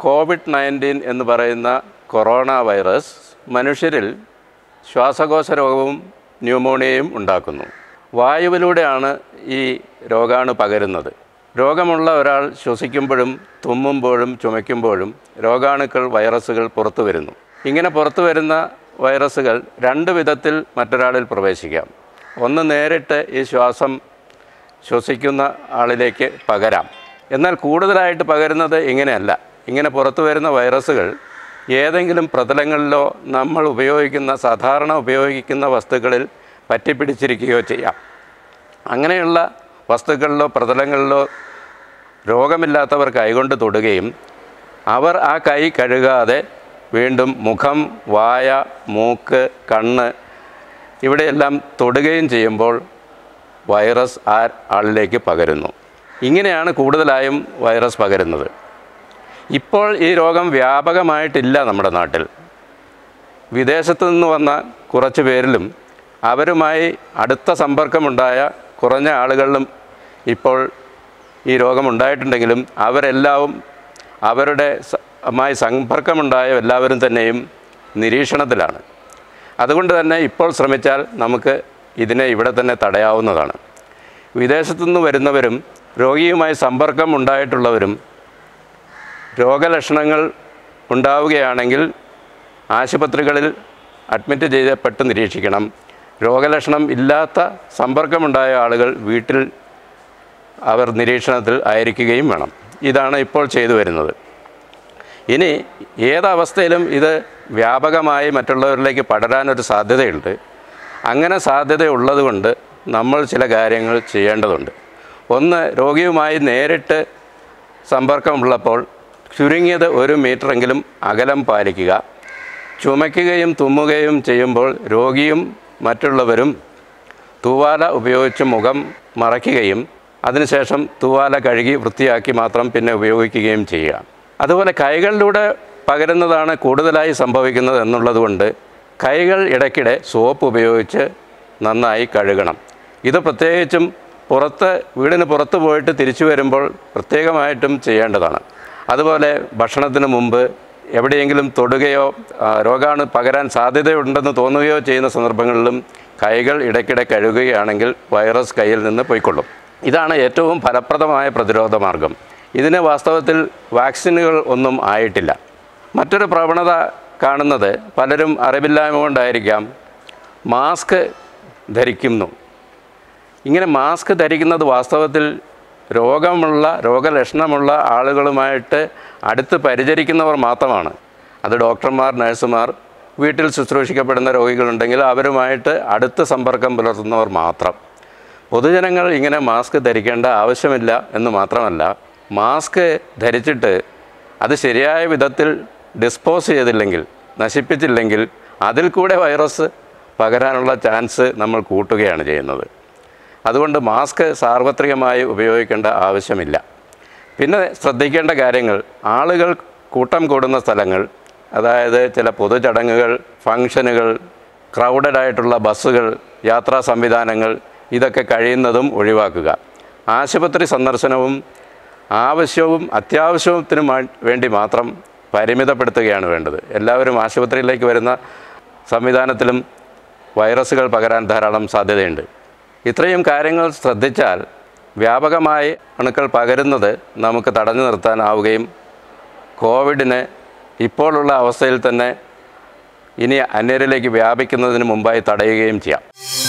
Covid nineteen എന്ന് പറയുന്ന corona virus മനുഷ്യരിൽ ശ്വാസകോശ രോഗവും ന്യൂമോണിയയും ഉണ്ടാക്കുന്നു വായുവിലൂടെയാണ് ഈ രോഗാണു പകരുന്നത് രോഗമുള്ള ഒരാൾ ശ്വസിക്കുമ്പോഴും തുമ്മുമ്പോഴും ചുമയ്ക്കുമ്പോഴും രോഗാണുക്കൾ വൈറസുകൾ പുറത്തു വരുന്നു ഇങ്ങനെ പുറത്തു വരുന്ന വൈറസുകൾ രണ്ട് വിധത്തിൽ മറ്റൊരാളിൽ പ്രവേശിക്കാം ഒന്ന് നേരിട്ട് ഈ ശ്വാസം ശ്വസിക്കുന്ന ആളിലേക്ക് പകരാം എന്നാൽ കൂടുതലായിട്ട് പകരുന്നത് ഇങ്ങനെയല്ല ഇങ്ങനെ പുറത്തു വരുന്ന വൈറസുകൾ ഏതെങ്കിലും പ്രതലങ്ങളിലോ നമ്മൾ ഉപയോഗിക്കുന്ന സാധാരണ ഉപയോഗിക്കുന്ന വസ്തുക്കളിൽ പറ്റിപ്പിടിച്ചിരിക്കുകയോ ചെയ്യാം അങ്ങനെയുള്ള വസ്തുക്കളിലോ പ്രതലങ്ങളിലോ രോഗമില്ലാത്തവർ കൈകൊണ്ട് തൊടുകയും അവർ ആ കൈ കഴുകാതെ വീണ്ടും മുഖം വായ മൂക്ക് കണ്ണ് ഇവിടെയെല്ലാം തൊടുകയും ചെയ്യുമ്പോൾ വൈറസ് ആ ആളിലേക്ക് പകരുന്നു ഇങ്ങനെയാണ് കൂടുതലായും വൈറസ് പകരുന്നത് ഇപ്പോൾ ഈ രോഗം വ്യാപകമായിട്ടില്ല നമ്മുടെ നാട്ടിൽ വിദേശത്തു നിന്ന് വന്ന കുറച്ച് പേരിലും അവരുമായി അടുത്ത സമ്പർക്കമുണ്ടായ കുറഞ്ഞ ആളുകളിലും ഇപ്പോൾ ഈ രോഗമുണ്ടായിട്ടുണ്ടെങ്കിലും അവരെല്ലാവും അവരുടെ സ- മായി സമ്പർക്കമുണ്ടായ എല്ലാവരും തന്നെയും നിരീക്ഷണത്തിലാണ് അതുകൊണ്ട് തന്നെ ഇപ്പോൾ ശ്രമിച്ചാൽ നമുക്ക് ഇതിനെ ഇവിടെ തന്നെ തടയാവുന്നതാണ് വിദേശത്തു നിന്ന് വരുന്നവരും രോഗിയുമായി സമ്പർക്കം ഉണ്ടായിട്ടുള്ളവരും രോഗലക്ഷണങ്ങൾ ഉണ്ടാവുകയാണെങ്കിൽ ആശുപത്രികളിൽ അഡ്മിറ്റ് ചെയ്യപ്പെട്ട് നിരീക്ഷിക്കണം രോഗലക്ഷണം ഇല്ലാത്ത സമ്പർക്കമുണ്ടായ ആളുകൾ വീട്ടിൽ അവർ നിരീക്ഷണത്തിൽ ആയിരിക്കുകയും വേണം ഇതാണ് ഇപ്പോൾ ചെയ്തു വരുന്നത് ഇനി ഏതവസ്ഥയിലും ഇത് വ്യാപകമായി മറ്റുള്ളവരിലേക്ക് പടരാനൊരു സാധ്യതയുണ്ട് അങ്ങനെ സാധ്യതയുള്ളത് കൊണ്ട് നമ്മൾ ചില കാര്യങ്ങൾ ചെയ്യേണ്ടതുണ്ട് ഒന്ന് രോഗിയുമായി നേരിട്ട് സമ്പർക്കമുള്ളപ്പോൾ ചുരുങ്ങിയത് ഒരു മീറ്ററെങ്കിലും അകലം പാലിക്കുക ചുമയ്ക്കുകയും തുമ്മുകയും ചെയ്യുമ്പോൾ രോഗിയും മറ്റുള്ളവരും തൂവാല ഉപയോഗിച്ച് മുഖം മറയ്ക്കുകയും അതിനുശേഷം തൂവാല കഴുകി വൃത്തിയാക്കി മാത്രം പിന്നെ ഉപയോഗിക്കുകയും ചെയ്യുക അതുപോലെ കൈകളിലൂടെ പകരുന്നതാണ് കൂടുതലായി സംഭവിക്കുന്നത് എന്നുള്ളതുകൊണ്ട് കൈകൾ ഇടയ്ക്കിടെ സോപ്പ് ഉപയോഗിച്ച് നന്നായി കഴുകണം ഇത് പ്രത്യേകിച്ചും പുറത്ത് വീടിന് പുറത്ത് പോയിട്ട് തിരിച്ചു വരുമ്പോൾ പ്രത്യേകമായിട്ടും ചെയ്യേണ്ടതാണ് അതുപോലെ ഭക്ഷണത്തിന് മുമ്പ് എവിടെയെങ്കിലും തൊടുകയോ ആ, രോഗാണു പകരാൻ സാധ്യതയുണ്ടെന്ന് തോന്നുകയോ ചെയ്യുന്ന സന്ദർഭങ്ങളിലും കൈകൾ ഇടയ്ക്കിടെ കഴുകുകയാണെങ്കിൽ വൈറസ് കയ്യിൽ നിന്ന് പോയിക്കൊള്ളും ഇതാണ് ഏറ്റവും ഫലപ്രദമായ പ്രതിരോധ മാർഗം ഇതിന് വാസ്തവത്തിൽ വാക്സിനുകൾ ഒന്നും ആയിട്ടില്ല മറ്റൊരു പ്രവണത കാണുന്നത് പലരും അറിവില്ലായ്മ കൊണ്ടായിരിക്കാം മാസ്ക് ധരിക്കുന്നു ഇങ്ങനെ മാസ്ക് ധരിക്കുന്നത് വാസ്തവത്തിൽ രോഗമുള്ള രോഗലക്ഷണമുള്ള ആളുകളുമായിട്ട് അടുത്ത് പരിചരിക്കുന്നവർ മാത്രമാണ് അത് ഡോക്ടർമാർ നഴ്സുമാർ വീട്ടിൽ ശുശ്രൂഷിക്കപ്പെടുന്ന രോഗികളുണ്ടെങ്കിൽ അവരുമായിട്ട് അടുത്ത് സമ്പർക്കം പുലർത്തുന്നവർ മാത്രം പൊതുജനങ്ങൾ ഇങ്ങനെ മാസ്ക് ധരിക്കേണ്ട ആവശ്യമില്ല എന്ന് മാത്രമല്ല മാസ്ക് ധരിച്ചിട്ട് അത് ശരിയായ വിധത്തിൽ ഡിസ്പോസ് ചെയ്തില്ലെങ്കിൽ നശിപ്പിച്ചില്ലെങ്കിൽ അതിൽ കൂടെ വൈറസ് പകരാനുള്ള ചാൻസ് നമ്മൾ കൂട്ടുകയാണ് ചെയ്യുന്നത് അതുകൊണ്ട് മാസ്ക് സാർവത്രികമായി ഉപയോഗിക്കേണ്ട ആവശ്യമില്ല പിന്നെ ശ്രദ്ധിക്കേണ്ട കാര്യങ്ങൾ ആളുകൾ കൂട്ടം കൂടുന്ന സ്ഥലങ്ങൾ അതായത് ചില പൊതുചടങ്ങുകൾ ഫങ്ഷനുകൾ ക്രൗഡഡ് ആയിട്ടുള്ള ബസ്സുകൾ യാത്രാ സംവിധാനങ്ങൾ ഇതൊക്കെ കഴിയുന്നതും ഒഴിവാക്കുക ആശുപത്രി സന്ദർശനവും ആവശ്യവും അത്യാവശ്യത്തിനും വേണ്ടി മാത്രം പരിമിതപ്പെടുത്തുകയാണ് വേണ്ടത് എല്ലാവരും ആശുപത്രിയിലേക്ക് വരുന്ന സംവിധാനത്തിലും വൈറസുകൾ പകരാൻ ധാരാളം സാധ്യതയുണ്ട് ഇത്രയും കാര്യങ്ങൾ ശ്രദ്ധിച്ചാൽ വ്യാപകമായി അണുക്കൾ പകരുന്നത് നമുക്ക് തടഞ്ഞു നിർത്താനാവുകയും കോവിഡിനെ ഇപ്പോഴുള്ള അവസ്ഥയിൽ തന്നെ ഇനി അന്യരിലേക്ക് വ്യാപിക്കുന്നതിന് മുമ്പായി തടയുകയും ചെയ്യാം